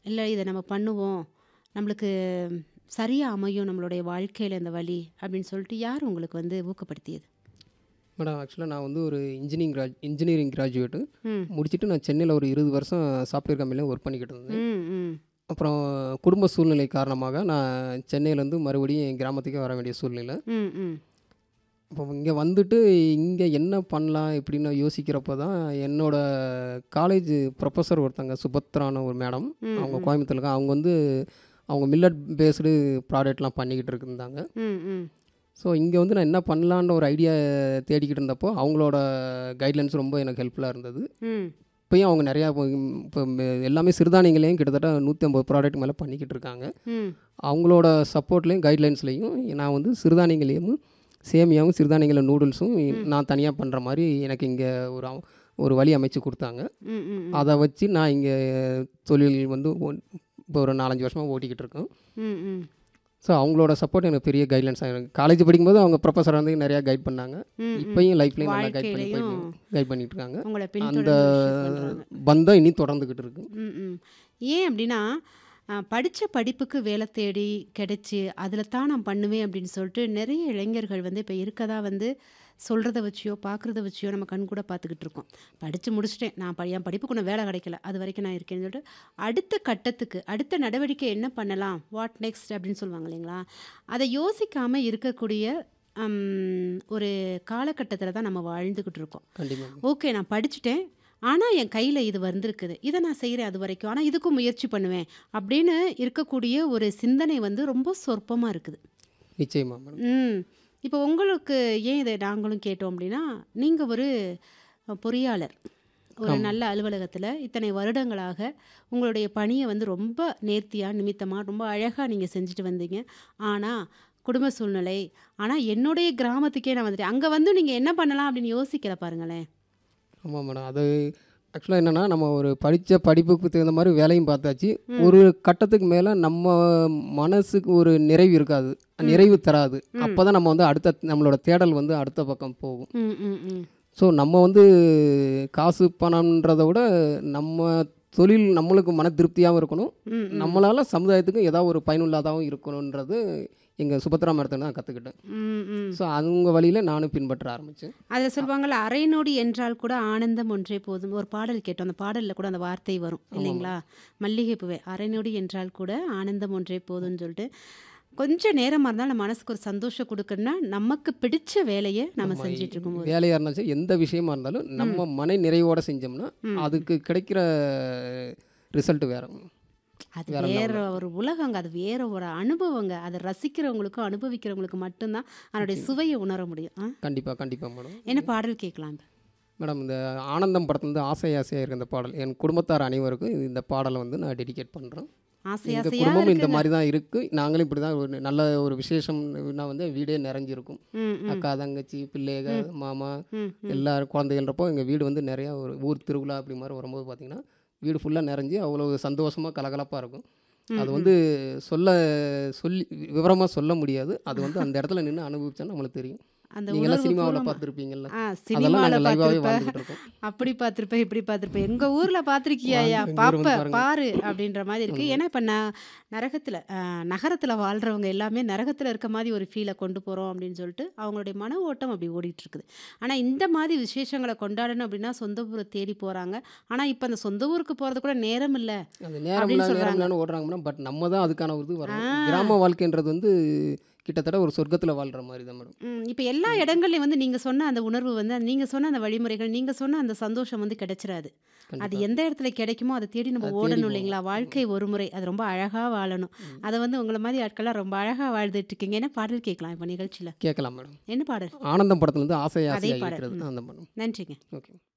இல்ல இத நம்ம பண்ணுவோம். நம்மளுக்கு சரியா அமையும் நம்மளுடைய வாழ்க்கையில இந்த வழி அப்படின்னு சொல்லிட்டு யார் உங்களுக்கு வந்து ஊக்கப்படுத்தியது? மேடம் ஆக்சுவலா நான் வந்து ஒரு இன்ஜினியரிங் கிராஜ் இன்ஜினியரிங் கிராஜுவேட்டு. ம். முடிச்சுட்டு நான் சென்னையில ஒரு 20 வருஷம் சாஃப்ட்வேர் கம்பெனில ஒர்க் பண்ணிக்கிட்டு இருந்தேன். ம், ம். அப்புறம் குடும்ப சூழ்நிலை காரணமாக நான் சென்னையிலேருந்து மறுபடியும் என் கிராமத்துக்கே வர வேண்டிய சூழ்நிலை. ம், ம். அப்போ இங்க வந்துட்டு இங்க என்ன பண்ணலாம் இப்படின்னு யோசிக்கிறப்போ தான் என்னோட காலேஜ் ப்ரொஃபஸர் ஒருத்தங்க சுபத்ரான்னு ஒரு மேடம். ம், அவங்க ம். கோயம்புத்தூர்ல இருக்காங்க. அவங்க வந்து அவங்க மில்லட் பேஸ்டு ப்ராடக்ட்லாம் பண்ணிக்கிட்டு இருந்தாங்க. ம், ம். ஸோ இங்க வந்து நான் என்ன பண்ணலான்ற ஒரு ஐடியா தேடிக்கிட்டு இருந்தப்போ அவங்களோட கைட்லைன்ஸ் ரொம்ப எனக்கு ஹெல்ப்ஃபுல்லா இருந்தது. ம். இப்பயும் அவங்க நிறையா இப்போ இப்போ எல்லாமே சிறுதானியங்களையும் கிட்டத்தட்ட 150 ப்ராடக்ட் மேல பண்ணிக்கிட்டு இருக்காங்க. ம். அவங்களோட சப்போர்ட்லேயும் கைட்லைன்ஸ்லேயும் நான் வந்து சிறுதானியங்களையும் சேமியாவும் சிறுதானியங்கள நூடுல்ஸும் நான் தனியா பண்ற மாரி எனக்கு இங்க ஒரு அ ஒரு வழி அமைச்சு குடுத்தாங்க. ம், ம், ம். அத வச்சு நான் இங்க தொழில் வந்து ஒன் இப்போ ஒரு 4, 5 வருஷமா ஓட்டிக்கிட்டு இருக்கோம். ம், ம். ஸோ அவங்களோட சப்போர்ட் எனக்கு பெரிய கைட்லைன்ஸா எனக்கு காலேஜ் படிக்கும்போது அவங்க ப்ரொஃபஸரா வந்து நிறையா கைட் பண்ணாங்க. ம், ம். இப்பயும் லைஃப்லயும் நல்லா கைட் பண்ணி வாழ்க்கையிலயும் போயிட்டு கைட் பண்ணிட்டு இருக்காங்க. உங்கள அந்த பின்தொடர்ந்து விஷயம் பண்றாங்க. பந்தம் இனி தொடர்ந்துகிட்டு இருக்கு. ம், ம். ஏன் அப்படின்னா, அ படிச்ச படிப்புக்கு வேலை தேடி கிடைச்சு, அதில தான் நான் பண்ணுவேன் அப்படின்னு சொல்லிட்டு நிறைய இளைஞர்கள் வந்து இப்ப இருக்கதா வந்து சொல்றத வச்சியோ, பார்க்குறத வச்சியோ நம்ம கண்கூட பார்த்துக்கிட்டு இருக்கோம். படிச்சு முடிச்சுட்டேன். நான் ப என் படிப்புக்கு இன்னும் வேலை கிடைக்கல. அதுவரைக்கும் நான் இருக்கேன்னு சொல்லிட்டு, அடுத்த கட்டத்துக்கு, அடுத்த நடவடிக்கை என்ன பண்ணலாம்? வாட் நெக்ஸ்ட் அப்படின்னு சொல்லுவாங்க இல்லைங்களா? அத யோசிக்காம இருக்கக்கூடிய அம் ஒரு காலகட்டத்தில தான் நம்ம வாழ்ந்துகிட்டு இருக்கோம். கண்டிப்பா. ஓகே நான் படிச்சுட்டேன். ஆனா என் கையில இது வந்திருக்குது. இத நான் செய்றேன் அதுவரைக்கும். ஆனா இதுக்கும் முயற்சி பண்ணுவேன். அப்படின்னு இருக்கக்கூடிய ஒரு சிந்தனை வந்து ரொம்ப சொற்பமா இருக்குது. நிச்சயமா மேடம். ம். இப்போ உங்களுக்கு ஏன் இத நாங்களும் கேட்டோம் அப்படின்னா, நீங்க ஒரு பொறியாளர். ஒரு ஆமா. நல்ல அலுவலகத்தில இத்தனை வருடங்களாக உங்களுடைய பணிய வந்து ரொம்ப நேர்த்தியா, நிமித்தமா, ரொம்ப அழகா நீங்க செஞ்சுட்டு வந்தீங்க. ஆனா குடும்ப சூழ்நிலை, ஆனா என்னுடைய கிராமத்துக்கே நான் வந்துட்டேன். அங்க வந்து நீங்க என்ன பண்ணலாம் அப்படின்னு யோசிக்கல பாருங்களேன். ஆமா மேடம். அது ஆக்சுவலா என்னன்னா, நம்ம ஒரு படிச்ச படிப்புக்கு தகுந்த மாரி வேலையும் பார்த்தாச்சு. ம். ஒரு கட்டத்துக்கு மேல நம்ம மனசுக்கு ஒரு நிறைவு இருக்காது. ம். நிறைவு தராது. ம். அப்பதான் நம்ம வந்து அடுத்த நம்மளோட தேடல் வந்து அடுத்த பக்கம் போகும். ம், ம், ம். ஸோ நம்ம வந்து காசு பணம்ன்றத விட நம்ம தொழில் நம்மளுக்கு மன திருப்தியாவும் இருக்கணும். ம், ம். நம்மளால சமுதாயத்துக்கு ஏதாவது ஒரு பயனுள்ளதாவும் இருக்கணுன்றது எங்க சுபத்ரா மேடத்துல நான் கத்துக்கிட்டேன். ம், ம். ஸோ அவங்க வழியில நானும் பின்பற்ற ஆரம்பிச்சேன். அத சொல்லுவாங்கல்ல, "அரை நொடி என்றால் கூட ஆனந்தம் ஒன்றே போதும்." ஒரு பாடல் கேட்டோம். அந்த பாடல்ல கூட அந்த வார்த்தை வரும் ஆமா இல்லைங்களா? மேடம். மல்லிகை பூவே, "அரை நொடி என்றால் கூட ஆனந்தம் ஒன்றே போதும்ன்னு" சொல்லிட்டு, கொஞ்சம் நேரமா இருந்தாலும் நம்ம மனசுக்கு ஒரு சந்தோஷம் குடுக்கணும்னா, நமக்கு பிடிச்ச வேலைய நம்ம நம்ம செஞ்சுட்டு இருக்கும்போது. வேலையா இருந்தாலும் சரி, எந்த விஷயமா இருந்தாலும் ம். நம்ம மன நிறைவோட செஞ்சோம்னா, ம். அதுக்கு கிடைக்கிற ரிசல்ட் வேற. அது வேற வேற லெவல்ல ஒரு உலகங்க. அது வேற ஒரு அனுபவங்க. அத ரசிக்கிறவங்களுக்கும், அனுபவிக்கிறவங்களுக்கு மட்டும் தான் அதனுடைய நிச்சயம். சுவைய உணர முடியும். ஆ? கண்டிப்பா, கண்டிப்பா மேடம். என்ன பாடல் கேட்கலாம் இப்ப? மேடம் இந்த ஆனந்தம் படத்துலேருந்து ஆசை ஆசையா இருக்க இந்த பாடல். என் குடும்பத்தார் அனைவருக்கும் இந்த பாடலை வந்து நான் டெடிகேட் பண்றேன். ஆசை எங்க ஆசையா குடும்பமும் இந்த இருக்குங்க. மாரி தான் இருக்கு. நாங்களும் இப்படி தான் ஒரு நல்ல ஒரு விசேஷம்னா வந்து வீடே நிறைஞ்சிருக்கும். ம், ம். அக்கா, தங்கச்சி, பிள்ளைக, ம். மாமா ம், ம். எல்லாரும் குழந்தைகள்ன்றப்போ எங்க வீடு வந்து நிறையா ஒரு ஊர் திருவிழா அப்படி மாரி வரும்போது பார்த்தீங்கன்னா, வீடு ஃபுல்லா நிறைஞ்சு அவ்வளோ சந்தோஷமா கலகலப்பா இருக்கும். ம், அது ம். வந்து சொல்ல சொல்லி விவரமா சொல்ல முடியாது. அது வந்து அந்த இடத்துல நின்னு அனுபவிச்சா நம்மளுக்கு தெரியும். அந்த நீங்கலாம் சினிமாவுல உணர்வுபூர்வமா பார்த்துருப்பீங்கல்ல. ஆ அதெல்லாம் சினிமால நாங்க லைவாவே பார்த்துருப்ப. வாழ்ந்துகிட்டு இருக்கோம். அப்படி பார்த்துருப்ப, இப்படி பார்த்துருப்ப. எங்க ஊர்ல பார்த்துருக்கியாயா? வாங்க எங்க ஊர் பாப்ப, வந்து பாருங்க. பாரு அப்படின்ற மாதிரி இருக்கு. ஆமா. ஏன்னா இப்ப ந நரகத்துல அ நகரத்துல வாழ்றவங்க எல்லாமே நரகத்துல இருக்க மாரி ஒரு ஃபீல கொண்டு போறோம் அப்படின்னு சொல்லிட்டு, அவங்களுடைய மன ஓட்டம் அப்படி ஓடிட்டு இருக்குது. ஆனா இந்த மாரி விசேஷங்கள கொண்டாடணும் அப்படின்னா, சொந்த ஊர தேடி போறாங்க. ஆனா இப்ப அந்த சொந்த ஊருக்கு போறது கூட நேரம் இல்ல அது நேரம் அப்படின்னு இல்ல, நேரம் சொல்றாங்க. இல்லன்னு ஓடுறாங்க மேடம். பட் நம்ம தான் அதுக்கான ஒரு இது ஆ. வரணும். கிராம வாழ்க்கைன்றது வந்து கிட்டத்தட்ட ஒரு சொர்க்கத்துல வாழ்ற மாரி தான் மேடம். ம். இப்ப எல்லா இடங்கள்லயும் வந்து நீங்க சொன்ன அந்த உணர்வு வந்து, நீங்க சொன்ன அந்த வழிமுறைகள், நீங்க சொன்ன அந்த சந்தோஷம் வந்து கிடைச்சிராது. அது கண்டிப்பா. எந்த இடத்துல கிடைக்குமோ அத தேடி நம்ம அத தேடி ஓடணும் போகணும். இல்லைங்களா? வாழ்க்கை ஒரு முறை. அது ரொம்ப அழகா வாழணும். ம். அத வந்து உங்கள மாரி ஆட்கள்லாம் ரொம்ப அழகா வாழ்ந்துட்டு இருக்கீங்க. என்ன பாடல் கேட்கலாம் இப்ப நிகழ்ச்சியில? கேட்கலாம் மேடம். என்ன பாடல்? ஆனந்தம் படத்துலேருந்து ஆசை அதே ஆசையா பாடல். இருக்கிறது ம். அந்த படம். நன்றிங்க. ஓகே.